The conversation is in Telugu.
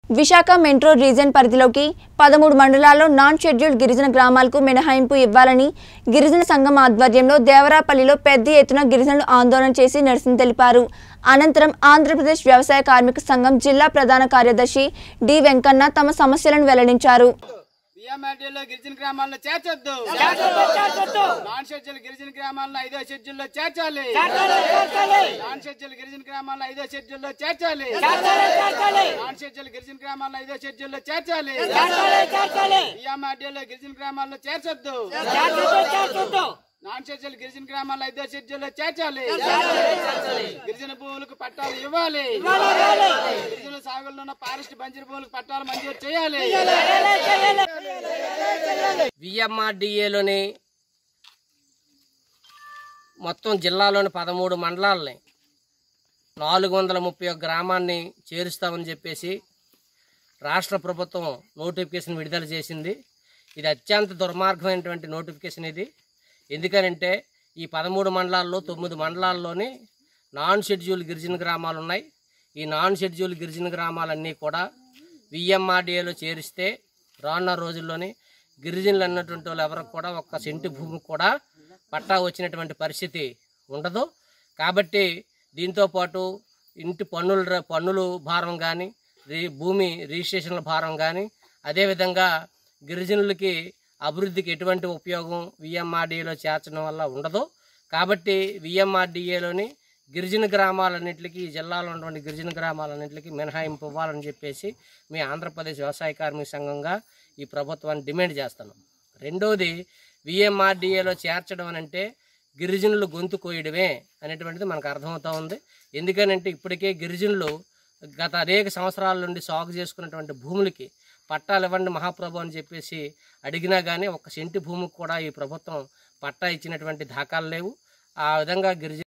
విశాఖ మెట్రో రీజన్ పరిధిలోకి పదమూడు మండలాల్లో నాన్ షెడ్యూల్డ్ గిరిజన గ్రామాలకు మినహాయింపు ఇవ్వాలని గిరిజన సంఘం ఆధ్వర్యంలో దేవరాపల్లిలో పెద్ద ఎత్తున గిరిజనులు ఆందోళన చేసి నిరసన తెలిపారు అనంతరం ఆంధ్రప్రదేశ్ వ్యవసాయ కార్మిక సంఘం జిల్లా ప్రధాన కార్యదర్శి డి వెంకన్న తమ సమస్యలను వెల్లడించారు బిఎంఆర్డీలో గిరిజన గ్రామాలను చేర్చొద్దు నాన్ షెడ్యూల్ గిరిజన గ్రామాలను ఐదో షెడ్యూల్లో చేర్చాలి నాన్ షెడ్యూల్ గిరిజన గ్రామాలను ఐదో షెడ్యూల్లో చేర్చాలి నాన్ షెడ్యూల్ గిరిజన గ్రామాలను ఐదో షెడ్యూల్లో చేర్చాలి బిఎంఆర్డీలో గిరిజన గ్రామాలను చేర్చొద్దు నాన్ షెడ్యూల్ గిరిజన గ్రామాలను ఐదో షెడ్యూల్లో చేర్చాలి గిరిజన భూములకు పట్టాలు ఇవ్వాలి గిరిజన సాగులో ఉన్న ఫారెస్ట్ బంజరు భూములకు పట్టాలు మంజూరు చేయాలి విఎంఆర్డిఏలోని మొత్తం జిల్లాలోని పదమూడు మండలాలని నాలుగు వందల ముప్పై ఒక్క గ్రామాన్ని చేరుస్తామని చెప్పేసి రాష్ట్ర ప్రభుత్వం నోటిఫికేషన్ విడుదల చేసింది ఇది అత్యంత దుర్మార్గమైనటువంటి నోటిఫికేషన్ ఇది ఎందుకనంటే ఈ పదమూడు మండలాల్లో తొమ్మిది మండలాల్లోని నాన్ షెడ్యూల్ గిరిజన గ్రామాలు ఉన్నాయి ఈ నాన్ షెడ్యూల్ గిరిజన గ్రామాలన్నీ కూడా విఎంఆర్డిఏలో చేరిస్తే రానున్న రోజుల్లోని గిరిజనులు అన్నటువంటి వాళ్ళు ఎవరికి కూడా ఒక్క సెంటు భూమి కూడా పట్టా వచ్చినటువంటి పరిస్థితి ఉండదు కాబట్టి దీంతో పాటు ఇంటి పన్నుల ర- పన్నులు భారం కానీ భూమి రిజిస్ట్రేషన్ల భారం కానీ అదేవిధంగా గిరిజనులకి అభివృద్ధికి ఎటువంటి ఉపయోగం విఎంఆర్డీఏలో చేర్చడం వల్ల ఉండదు కాబట్టి విఎంఆర్డీఏలోని గిరిజన గ్రామాలన్నింటికి ఈ జిల్లాలో ఉన్నటువంటి గిరిజన గ్రామాలన్నింటికి మినహాయింపు ఇవ్వాలని చెప్పేసి మీ ఆంధ్రప్రదేశ్ వ్యవసాయ కార్మిక సంఘంగా ఈ ప్రభుత్వాన్ని డిమాండ్ చేస్తున్నాం రెండోది విఎంఆర్డీఏలో చేర్చడం అని అంటే గిరిజనులు గొంతు కోయడమే అనేటువంటిది మనకు అర్థమవుతా ఉంది ఎందుకనంటే ఇప్పటికే గిరిజనులు గత అనేక సంవత్సరాల నుండి సాగు చేసుకున్నటువంటి భూములకి పట్టాలు ఇవ్వండి మహాప్రభు అని చెప్పేసి అడిగినా కానీ ఒక సెంటు భూమికి కూడా ఈ ప్రభుత్వం పట్టా ఇచ్చినటువంటి దాఖలు లేవు ఆ విధంగా గిరిజన